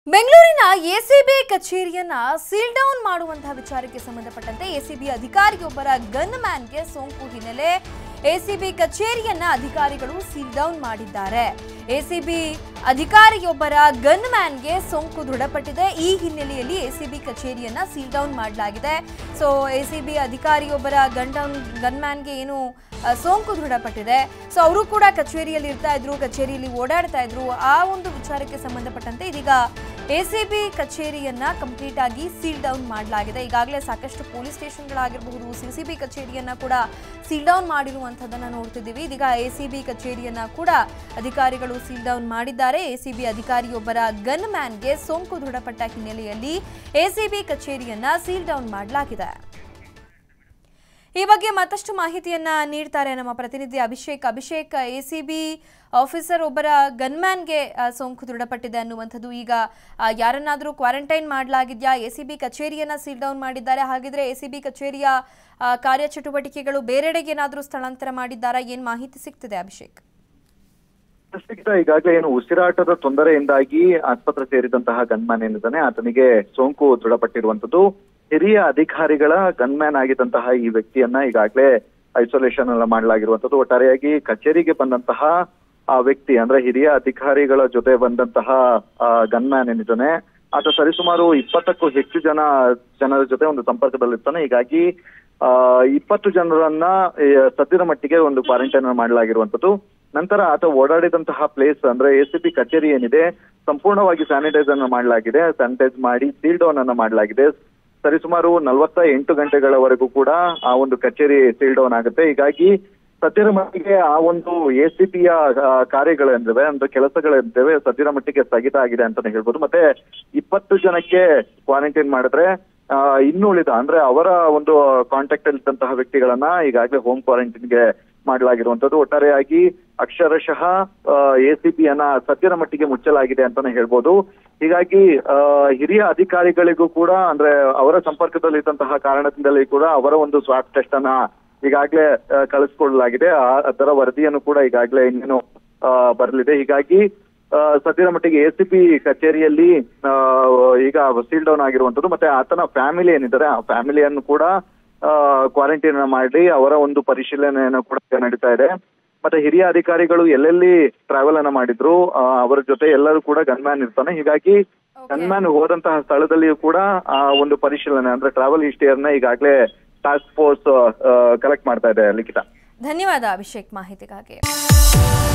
ಬೆಂಗಳೂರಿನ ಎಸಿಬಿ ಕಚೇರಿಯನ್ನ seal down ಮಾಡುವಂತಹ ವಿಚಾರಕ್ಕೆ ಸಂಬಂಧಪಟ್ಟಂತೆ ಎಸಿಬಿ ಅಧಿಕಾರಿಯೊಬ್ಬರ ಗನ್ ಮ್ಯಾನ್ಗೆ ಸೋಂಕು ಹಿನ್ನೆಲೆ ಎಸಿಬಿ ಕಚೇರಿಯನ್ನ ಅಧಿಕಾರಿಗಳು ಸೀಲ್ ಡೌನ್ ಮಾಡಿದ್ದಾರೆ ಎಸಿಬಿ ಅಧಿಕಾರಿಯೊಬ್ಬರ ಗನ್ ಮ್ಯಾನ್ಗೆ ಸೋಂಕು ದೃಢಪಟ್ಟಿದೆ ಈ ಹಿನ್ನೆಲೆಯಲ್ಲಿ ಎಸಿಬಿ ಕಚೇರಿಯನ್ನ ಸೀಲ್ ಡೌನ್ ಮಾಡಲಾಗಿದೆ ಸೊ ಎಸಿಬಿ ಅಧಿಕಾರಿಯೊಬ್ಬರ ಗನ್ ಡೌನ್ ಗನ್ ಮ್ಯಾನ್ಗೆ ಏನು ಆ, ಸೋಂಕು ದೃಢಪಟ್ಟಿದೆ ಸೊ ಅವರು ಕೂಡ ಕಚೇರಿಯಲ್ಲಿ ಇರ್ತಾ ಇದ್ರು ಕಚೇರಿಯಲ್ಲಿ ಓಡಾಡ್ತಾ ಇದ್ರು ಆ ಒಂದು ವಿಚಾರಕ್ಕೆ ಸಂಬಂಧಪಟ್ಟಂತೆ ಇದೀಗ ಎಸಿಬಿ ಕಚೇರಿಯನ್ನ ಕಂಪ್ಲೀಟ್ ಆಗಿ ಸೀಲ್ ಡೌನ್ ಮಾಡಲಾಗಿದೆ ಈಗಾಗಲೇ ಸಾಕಷ್ಟು ಪೊಲೀಸ್ ಸ್ಟೇಷನ್ಗಳಾಗಿರಬಹುದು ಸಿಸಿಬಿ ಕಚೇರಿಯನ್ನ ಕೂಡ ಸೀಲ್ ಡೌನ್ ಮಾಡಿರುವಂತದನ್ನ ನೋಡ್ತಿದ್ದೀವಿ ಇದೀಗ ಎಸಿಬಿ ಕಚೇರಿಯನ್ನ ಕೂಡ ಅಧಿಕಾರಿಗಳು ಸೀಲ್ ಡೌನ್ ಮಾಡಿದ್ದಾರೆ ಎಸಿಬಿ ಅಧಿಕಾರಿಯೊಬ್ಬರ ಗನ್ ಮ್ಯಾನ್ಗೆ ಸೋಂಕು ದೃಢಪಟ್ಟ ಹಿನ್ನೆಲೆಯಲ್ಲಿ ಎಸಿಬಿ ಕಚೇರಿಯನ್ನ ಸೀಲ್ ಡೌನ್ ಮಾಡಲಾಗಿದೆ ಈ ಬಗ್ಗೆ ಮತ್ತಷ್ಟು ಮಾಹಿತಿಯನ್ನ ನೀಡ್ತಾರೆ ನಮ್ಮ ಪ್ರತಿನಿಧಿ ಅಭಿಷೇಕ್ ಅಭಿಷೇಕ್ ಎಸಿಬಿ ಆಫೀಸರ್ ಒಬ್ಬರ ಗನ್ಮ್ಯಾನ್ಗೆ ಆ, ಸೋಂಕು ದೃಢಪಟ್ಟಿದೆ ಅನ್ನುವಂಥದ್ದು ಈಗ ಆ, ಯಾರನ್ನಾದ್ರೂ ಕ್ವಾರಂಟೈನ್ ಮಾಡಲಾಗಿದೆಯಾ ಎಸಿಬಿ ಕಚೇರಿಯನ್ನ ಸೀಲ್ ಡೌನ್ ಮಾಡಿದ್ದಾರೆ ಹಾಗಿದ್ರೆ ಎಸಿಬಿ ಕಚೇರಿಯ ಆ, ಕಾರ್ಯಚಟುವಟಿಕೆಗಳು ಬೇರೆಡೆಗೆ ಏನಾದರೂ ಸ್ಥಳಾಂತರ ಮಾಡಿದ್ದಾರಾ ಏನ್ ಮಾಹಿತಿ ಸಿಗ್ತಿದೆ ಅಭಿಷೇಕ್ ಪ್ರಸ್ತುತ ಈಗಾಗಲೇ ಏನು ಉಸಿರಾಟದ ತೊಂದರೆಯಿಂದಾಗಿ ಆಸ್ಪತ್ರೆ ಸೇರಿದಂತಹ ಗನ್ಮ್ಯಾನ್ ಏನಿದ್ದಾನೆ ಆತನಿಗೆ ಸೋಂಕು ದೃಢಪಟ್ಟಿರುವಂತದ್ದು ಹಿರಿಯ ಅಧಿಕಾರಿಗಳ ಗನ್ಮ್ಯಾನ್ ಆಗಿದ್ದಂತಹ ಈ ವ್ಯಕ್ತಿಯನ್ನ ಈಗಾಗಲೇ ಐಸೋಲೇಷನ್ ಎಲ್ಲ ಮಾಡಲಾಗಿರುವಂತದ್ದು ಒಟ್ಟಾರೆಯಾಗಿ ಕಚೇರಿಗೆ ಬಂದಂತಹ ಆ ವ್ಯಕ್ತಿ ಅಂದ್ರೆ ಹಿರಿಯ ಅಧಿಕಾರಿಗಳ ಜೊತೆ ಬಂದಂತಹ ಗನ್ಮ್ಯಾನ್ ಏನಿದ್ದಾನೆ ಆತ ಸರಿಸುಮಾರು ಇಪ್ಪತ್ತಕ್ಕೂ ಹೆಚ್ಚು ಜನ ಜನರ ಜೊತೆ ಒಂದು ಸಂಪರ್ಕದಲ್ಲಿರ್ತಾನೆ ಹೀಗಾಗಿ ಆ ಇಪ್ಪತ್ತು ಜನರನ್ನ ಈ, ಸದ್ಯದ ಮಟ್ಟಿಗೆ ಒಂದು ಕ್ವಾರಂಟೈನ್ ಮಾಡಲಾಗಿರುವಂತದ್ದು ನಂತರ ಆತ ಓಡಾಡಿದಂತಹ ಪ್ಲೇಸ್ ಅಂದ್ರೆ ಎಸಿಪಿ ಕಚೇರಿ ಏನಿದೆ ಸಂಪೂರ್ಣವಾಗಿ ಸ್ಯಾನಿಟೈಸ್ ಅನ್ನ ಮಾಡಲಾಗಿದೆ ಸ್ಯಾನಿಟೈಸ್ ಮಾಡಿ ಸೀಲ್ ಡೌನ್ ಅನ್ನ ಮಾಡಲಾಗಿದೆ ಸರಿಸುಮಾರು ನಲವತ್ತ ಎಂಟು ಗಂಟೆಗಳವರೆಗೂ ಕೂಡ ಆ ಒಂದು ಕಚೇರಿ ಸೀಲ್ ಡೌನ್ ಆಗುತ್ತೆ ಹೀಗಾಗಿ ಸದ್ಯದ ಮಟ್ಟಿಗೆ ಆ ಒಂದು ಎಸಿಪಿಯ ಕಾರ್ಯಗಳೇನಿವೆ ಅಂದ್ರೆ ಕೆಲಸಗಳೇನಿವೆ ಸದ್ಯದ ಮಟ್ಟಿಗೆ ಸ್ಥಗಿತ ಆಗಿದೆ ಅಂತಾನೆ ಹೇಳ್ಬೋದು ಮತ್ತೆ ಇಪ್ಪತ್ತು ಜನಕ್ಕೆ ಕ್ವಾರಂಟೈನ್ ಮಾಡಿದ್ರೆ ಆ, ಇನ್ನುಳಿದ ಅಂದ್ರೆ ಅವರ ಒಂದು ಕಾಂಟ್ಯಾಕ್ಟ್ ಅಲ್ಲಿ ಇದ್ದಂತಹ ವ್ಯಕ್ತಿಗಳನ್ನ ಈಗಾಗಲೇ ಹೋಮ್ ಕ್ವಾರಂಟೈನ್ಗೆ ಮಾಡಲಾಗಿರುವಂತದ್ದು ಒಟ್ಟಾರೆಯಾಗಿ ಅಕ್ಷರಶಃ ಎಸಿಪಿ ಅನ್ನ ಸದ್ಯದ ಮಟ್ಟಿಗೆ ಮುಚ್ಚಲಾಗಿದೆ ಅಂತಾನೆ ಹೇಳ್ಬೋದು ಹೀಗಾಗಿ ಆ, ಹಿರಿಯ ಅಧಿಕಾರಿಗಳಿಗೂ ಕೂಡ ಅಂದ್ರೆ ಅವರ ಸಂಪರ್ಕದಲ್ಲಿ ಇದ್ದಂತಹ ಕಾರಣದಿಂದಲೇ ಕೂಡ ಅವರ ಒಂದು ಸ್ವಾಬ್ ಟೆಸ್ಟ್ ಅನ್ನ ಈಗಾಗಲೇ ಆ, ಕಳಿಸ್ಕೊಡ್ಲಾಗಿದೆ ಆ- ಅದರ ವರದಿಯನ್ನು ಕೂಡ ಈಗಾಗಲೇ ಇನ್ನೇನು ಆ, ಬರಲಿದೆ ಹೀಗಾಗಿ ಆ, ಸದ್ಯದ ಮಟ್ಟಿಗೆ ಎಸಿಪಿ ಕಚೇರಿಯಲ್ಲಿ ಆ, ಈಗ ಸೀಲ್ ಡೌನ್ ಆಗಿರುವಂತದ್ದು ಮತ್ತೆ ಆತನ ಫ್ಯಾಮಿಲಿ ಏನಿದ್ದಾರೆ ಆ ಫ್ಯಾಮಿಲಿಯನ್ನು ಕೂಡ ಕ್ವಾರಂಟೈನ್ ಮಾಡಿ ಅವರ ಒಂದು ಪರಿಶೀಲನೆಯನ್ನು ಕೂಡ ನಡೀತಾ ಇದೆ ಮತ್ತೆ ಹಿರಿಯ ಅಧಿಕಾರಿಗಳು ಎಲ್ಲೆಲ್ಲಿ ಟ್ರಾವೆಲ್ ಅನ್ನ ಮಾಡಿದ್ರು ಆ, ಅವರ ಜೊತೆ ಎಲ್ಲರೂ ಕೂಡ ಗನ್ಮ್ಯಾನ್ ಇರ್ತಾನೆ ಹೀಗಾಗಿ ಗನ್ಮ್ಯಾನ್ ಹೋದಂತಹ ಸ್ಥಳದಲ್ಲಿಯೂ ಕೂಡ ಆ ಒಂದು ಪರಿಶೀಲನೆ ಅಂದ್ರೆ ಟ್ರಾವೆಲ್ ಹಿಸ್ಟ್ರಿಯನ್ನ ಈಗಾಗಲೇ ಟಾಸ್ಕ್ ಫೋರ್ಸ್ ಕಲೆಕ್ಟ್ ಮಾಡ್ತಾ ಇದೆ ಲಿಖಿತ ಧನ್ಯವಾದ ಅಭಿಷೇಕ್ ಮಾಹಿತಿಗಾಗಿ